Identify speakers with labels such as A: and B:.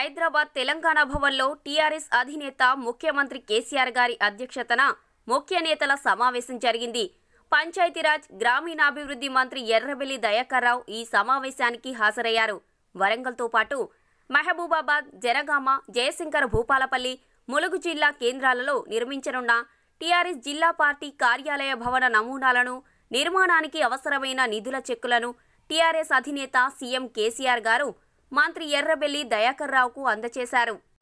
A: హైదరాబాద్ తెలంగాణ భవన్లో టీఆర్ఎస్ అధినేత ముఖ్యమంత్రి కేసీఆర్ గారి అధ్యక్షతన ముఖ్య నేతల సమావేశం జరిగింది పంచాయతీరాజ్ గ్రామీణాభివృద్ధి మంత్రి ఎర్రబెల్లి దయాకర్ రావు ఈ సమావేశానికి హాజరయ్యారు వరంగల్తో పాటు మహబూబాబాద్ జనగామ జయశంకర్ భూపాలపల్లి ములుగు జిల్లా కేంద్రాలలో నిర్మించనున్న టీఆర్ఎస్ జిల్లా పార్టీ కార్యాలయ భవన నమూనాలను నిర్మాణానికి అవసరమైన నిధుల చెక్కులను టీఆర్ఎస్ అధినేత సీఎం కేసీఆర్ గారు మంత్రి ఎర్రబెల్లి దయాకర్ రావుకు అందజేశారు